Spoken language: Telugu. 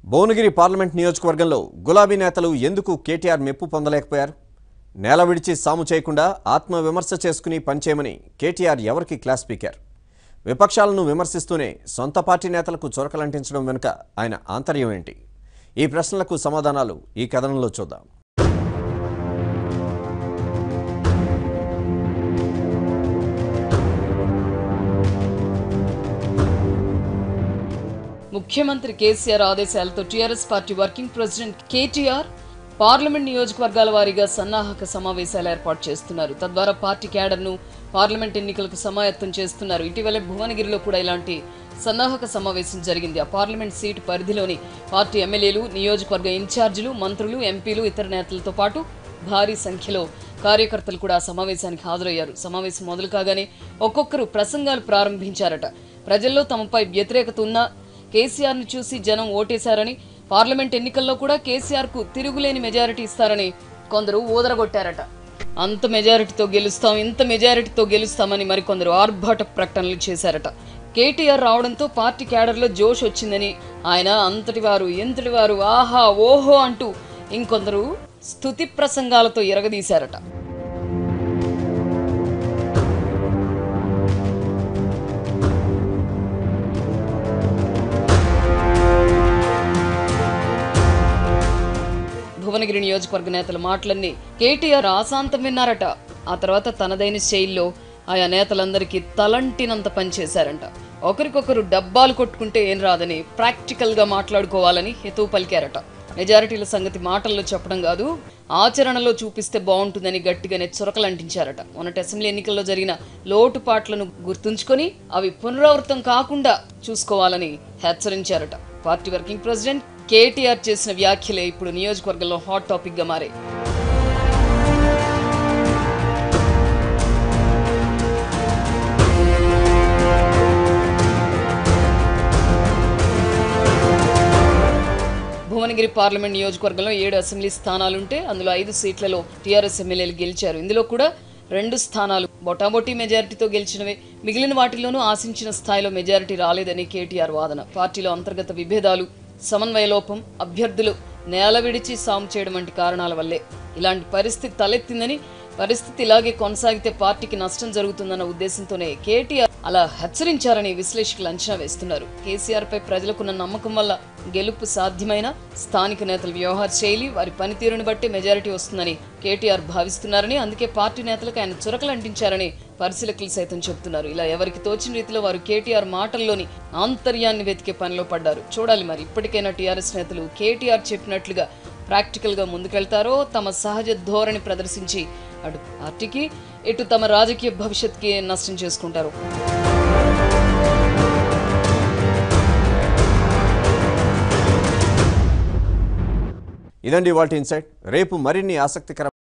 భువనగిరి పార్లమెంట్ నియోజకవర్గంలో గులాబీ నేతలు ఎందుకు కేటీఆర్ మెప్పు పొందలేకపోయారు నేల విడిచి సాము చేయకుండా ఆత్మవిమర్శ చేసుకుని పనిచేయమని కేటీఆర్ ఎవరికి క్లాస్ స్పీకర్ విపక్షాలను విమర్శిస్తూనే సొంత పార్టీ నేతలకు చొరకలంటించడం వెనుక ఆయన ఆంతర్యం ఏంటి ఈ ప్రశ్నలకు సమాధానాలు ఈ కథనంలో చూద్దాం ముఖ్యమంత్రి కేసీఆర్ ఆదేశాలతో TRS party working president KTR parliament నియోజకవర్గాల వారీగా సన్నాహక సమావేశాలు ఏర్పాటు చేస్తున్నారు తద్వారా పార్టీ క్యాడర్ను పార్లమెంట్ ఎన్నికలకు సమాయత్తం చేస్తున్నారు ఇటీవల భువనగిరిలో కూడా ఇలాంటి సన్నాహక సమావేశం జరిగింది ఆ పార్లమెంట్ సీటు పరిధిలోని పార్టీ ఎమ్మెల్యేలు నియోజకవర్గ ఇన్ఛార్జీలు మంత్రులు ఎంపీలు ఇతర నేతలతో పాటు భారీ సంఖ్యలో కార్యకర్తలు కూడా ఆ సమావేశానికి హాజరయ్యారు సమావేశం మొదలు కాగానే ఒక్కొక్కరు ప్రసంగాలు ప్రారంభించారట ప్రజల్లో తమపై వ్యతిరేకత ఉన్నా కేసీఆర్ను చూసి జనం ఓటేశారని పార్లమెంట్ ఎన్నికల్లో కూడా కేసీఆర్కు తిరుగులేని మెజారిటీ ఇస్తారని కొందరు ఊదరగొట్టారట అంత మెజారిటీతో గెలుస్తాం ఇంత మెజారిటీతో గెలుస్తామని మరికొందరు ఆర్భాట ప్రకటనలు చేశారట కేటీఆర్ రావడంతో పార్టీ క్యాడర్లో జోష్ వచ్చిందని ఆయన అంతటి వారు ఎంతటి వారు ఆహా ఓహో అంటూ ఇంకొందరు స్తుతి ప్రసంగాలతో ఎరగదీశారట భువనగిరి నియోజకవర్గ నేతల మాటలన్నీ కేటీఆర్ ఆశాంతం విన్నారట ఆ తర్వాత తనదైన శైలిలో ఆయా నేతలందరికీ తలంటినంత పనిచేశారంట ఒకరికొకరు డబ్బాలు కొట్టుకుంటే ఏం రాదని ప్రాక్టికల్గా మాట్లాడుకోవాలని హితవు పలికారట మెజారిటీల సంగతి మాటల్లో చెప్పడం కాదు ఆచరణలో చూపిస్తే బాగుంటుందని గట్టిగానే చురకలంటించారట మొన్నటి అసెంబ్లీ ఎన్నికల్లో జరిగిన లోటుపాట్లను గుర్తుంచుకొని అవి పునరావృతం కాకుండా చూసుకోవాలని హెచ్చరించారట పార్టీ వర్కింగ్ ప్రెసిడెంట్ కేటీఆర్ చేసిన వ్యాఖ్యలే ఇప్పుడు నియోజకవర్గంలో హాట్ టాపిక్ గా మారాయి భువనగిరి పార్లమెంట్ నియోజకవర్గంలో ఏడు అసెంబ్లీ స్థానాలుంటే అందులో ఐదు సీట్లలో టీఆర్ఎస్ ఎమ్మెల్యేలు గెలిచారు ఇందులో కూడా రెండు స్థానాలు బొటాబొటీ మెజారిటీతో గెలిచినవే మిగిలిన వాటిల్లోనూ ఆశించిన స్థాయిలో మెజారిటీ రాలేదని కేటీఆర్ వాదన పార్టీలో అంతర్గత విభేదాలు సమన్వయ లోపం అభ్యర్థులు నేల విడిచి సాము చేయడం వంటి కారణాల వల్లే ఇలాంటి పరిస్థితి తలెత్తిందని పరిస్థితి ఇలాగే కొనసాగితే పార్టీకి నష్టం జరుగుతుందన్న ఉద్దేశంతోనే కేటీఆర్ అలా హెచ్చరించారని విశ్లేషకులు అంచనా వేస్తున్నారు కేసీఆర్ పై ప్రజలకున్న నమ్మకం వల్ల గెలుపు సాధ్యమైన స్థానిక నేతల వ్యవహార శైలి వారి పనితీరును బట్టి మెజారిటీ వస్తుందని కేటీఆర్ భావిస్తున్నారని అందుకే పార్టీ నేతలకు ఆయన చురకలు అంటించారని పరిశీలకులు సైతం చెబుతున్నారు ఇలా ఎవరికి తోచిన రీతిలో వారు కేటీఆర్ మాటల్లోని ఆంతర్యాన్ని వెతికే పనిలో పడ్డారు చూడాలి మరి ఇప్పటికైనా టీఆర్ఎస్ నేతలు కేటీఆర్ చెప్పినట్లుగా ప్రాక్టికల్గా ముందుకెళ్తారో తమ సహజ ధోరణి ప్రదర్శించి అటు పార్టీకి ఇటు తమ రాజకీయ భవిష్యత్కి నష్టం చేసుకుంటారు ఇదండి వాటి ఇన్సైట్ రేపు మరిన్ని ఆసక్తికర